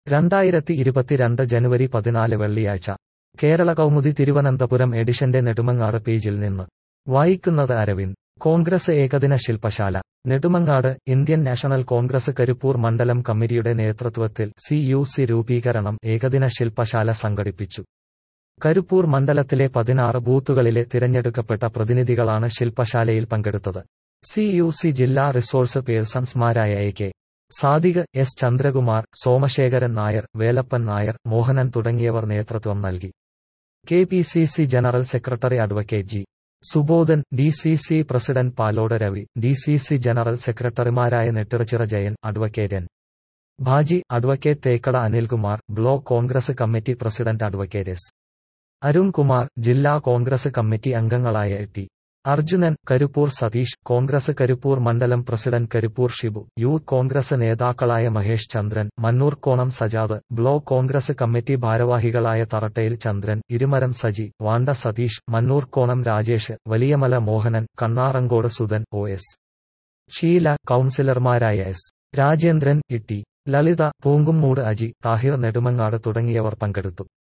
രണ്ടായിരത്തി ഇരുപത്തിരണ്ട് ജനുവരി പതിനാല് വെള്ളിയാഴ്ച കേരള കൗമുദി തിരുവനന്തപുരം എഡിഷന്റെ നെടുമങ്ങാട് പേജിൽ നിന്ന് വായിക്കുന്നത് അരവിന്ദ് കോൺഗ്രസ് ഏകദിന ശില്പശാല നെടുമങ്ങാട് ഇന്ത്യൻ നാഷണൽ കോൺഗ്രസ് കരിപ്പൂർ മണ്ഡലം കമ്മിറ്റിയുടെ നേതൃത്വത്തിൽ സി യു സി രൂപീകരണം ഏകദിന ശില്പശാല സംഘടിപ്പിച്ചു കരിപ്പൂർ മണ്ഡലത്തിലെ പതിനാറ് ബൂത്തുകളിലെ തിരഞ്ഞെടുക്കപ്പെട്ട പ്രതിനിധികളാണ് ശില്പശാലയിൽ പങ്കെടുത്തത് സി യു സി ജില്ലാ റിസോഴ്സ് പേഴ്സൺസ്മാരായ A K Sadiq S Chandrakumar Somasekharan Nair Velappan Nair Mohanan തുടങ്ങിയവർ നേതൃത്വം നൽകി K P C C general secretary advocate G Subodhan D C C president Palode Ravi D C C general സെക്രട്ടറിമാരായ Nettirachira Jayan advocate N Bhaji advocate Thekkada Anilkumar block Congress committee president advocate S Arunkumar ജില്ലാ Congress committee അംഗങ്ങളായ T Arjunan Karippur Satheesh Congress Karippur മണ്ഡലം president Karipur Shibu youth Congress നേതാക്കളായ Mahesh Chandran Mannurkonam Sajad block Congress committee ഭാരവാഹികളായ Tharattayil Chandran Irumaram Saji Vanda Satheesh Mannurkonam Rajesh Valiyamala Mohanan Kannarankode Sudhan O S Sheela കൌൺസിലർമാരായ S Rajendran Itti Lalitha Poonkummoodu Aji Thahir Nedumangad തുടങ്ങിയവർ പങ്കെടുത്തു